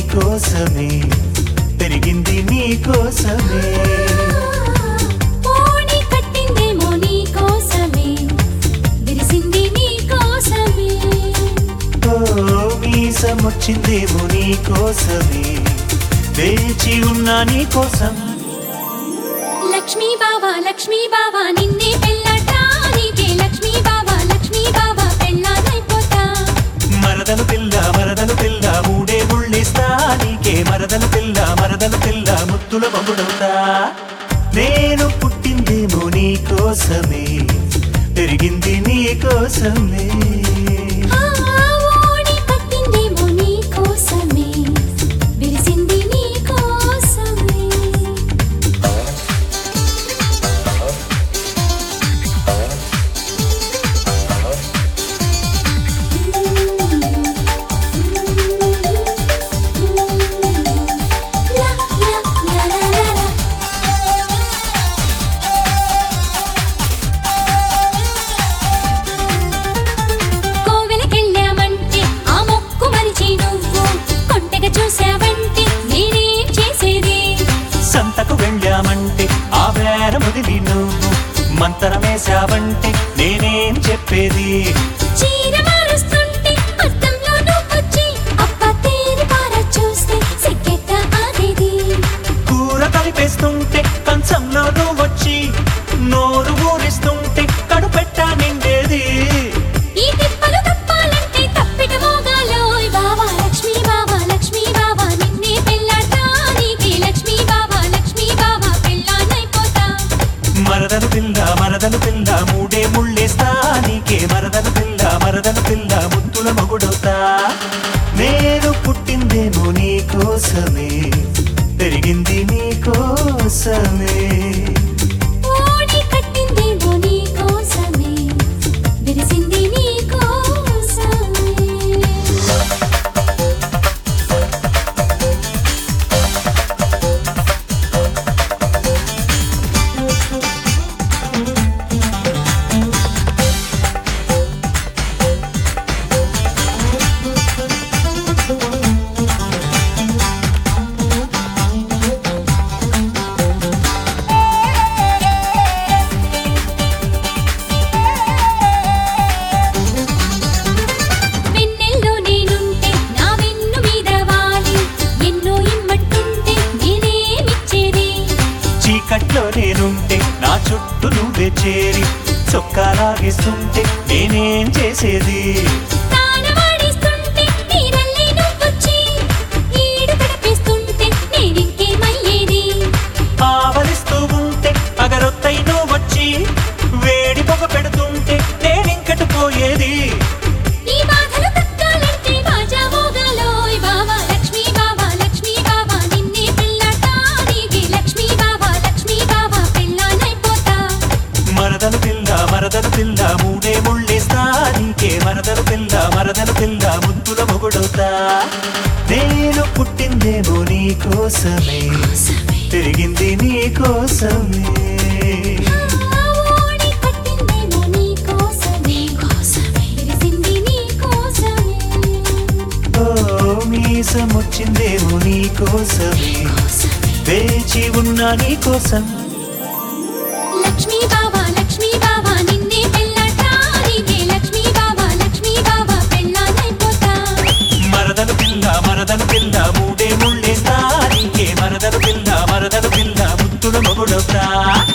కోసమే పెరిగింది నీ కోసమే ఓణి కట్టిందేమో నీ కోసమే విరిసింది నీ కోసమే ఓ మీసం వచ్చిందేమో నీ కోసమే వేచి ఉన్నా నీ కోసం లక్ష్మీ బావా లక్ష్మీ బావా నిన్నే పెళ్ళటానికే లక్ష్మీ బావా లక్ష్మీ బావా పెళ్ళానైపోతా మరదలు పిల్ల మరదలు పిల్ల మూడే ముళ్ళిస్తా నీకే మరదలు పిల్ల మరదలు పిల్ల ముద్దుల బొమ్మడవుతా నేను పుట్టిందేమో నీ కోసమే పెరిగింది నీ కోసమే ఆ ఓణి కట్టిందేమో నీ కోసమే విరిసింది నీ కోసమే లా లా లా లా లా లా కోవెలకెళ్ళామంటే ఆ మొక్కు మరిచి నువ్వు కొంటెగా చూసావంటే నేనేం చేసేది సంతకు వెళ్ళామంటే ఆ వేర ముదిలి నువ్వు మంతరమేశావంటే నేనేం చెప్పేది చీర మారుస్తుంటే అద్దంలో నువ్వొచ్చి అప్ప తేరి పార చూస్తే సిగ్గెట్ట ఆగేది కూర కలిపేస్తుంటే కంచంలో నువ్వు వచ్చి నోరు ఊరిస్తుంటే కడుపెట్ట నిండేది ఈ తిప్పలు తప్పాలంటే తప్పిట మోగాలోయ్ బావా లక్ష్మీ బావా లక్ష్మీ బావా నిన్నే పెళ్ళాటానికి లక్ష్మీ బావా లక్ష్మీ బావా పెళ్ళానైపోతా మరదలు పిల్ల మరదలు పిల్ల మూడే ముళ్ళేస్తా నీకే మరదలు పిల్ల మరదలు పిల్ల ముద్దుల మగుడవుతా నేను పుట్టిందేమో నీ కోసమే పెరిగింది నీ కోసమే ఓడి కట్టిందేమో నీ కోసమే విరిసింది నీ కోసమే వెన్నెల్లో నేనుంటే నా వెన్ను మీద వాలి ఎన్నో ఇమ్మంటుంటే నేనేమిచ్చేది చీకట్లో నేనుంటే నా చుట్టూ నువ్వే చేరి చొక్కాలాగిస్తుంటే నేనేం చేసేది తానవాడిస్తుంటే నీరల్లే నువ్వొచ్చి ఈడు గడిపేస్తుంటే నేనింకేమయ్యేది ఆవలిస్తూ ఉంటే అగరొత్తై నువ్వు వచ్చి వేడి పొగ పెడుతుంటే నేనింకటి పోయేది ఈ బాధలు తగ్గాలంటే బాజా మోగాలోయ్ బావా లక్ష్మీ బావా లక్ష్మీ బావా నిన్నే పెళ్ళాటానికి లక్ష్మీ బావా లక్ష్మీ బావా పెళ్ళానైపోతా మరదలు పిల్ల మరదలు పిల్ల మూడే ముళ్ళేస్తా నీకే మరదలు పిల్ల మరదలు పిల్ల ముద్దుల మొగుడవుతా నేను పుట్టిందేమో నీ కోసమే పెరిగింది నీ కోసమే ఆ ఓడి కట్టిందేమో నీ కోసమే విరిసింది నీ కోసమే ఓ మీసం వచ్చిందేమో నీ కోసమే వేచి ఉన్నా నీ కోసం లక్ష్మీ బావా లక్ష్మీ బావా నిన్నే పెళ్ళాటానికి లక్ష్మీ బావా లక్ష్మీ బావా పెళ్ళానైపోతా మరదలు పిల్ల మరదలు పిల్ల మూడే ముళ్ళేస్తా నీకే మరదలు పిల్ల మరదలు పిల్ల ముద్దుల మొగుడవుతా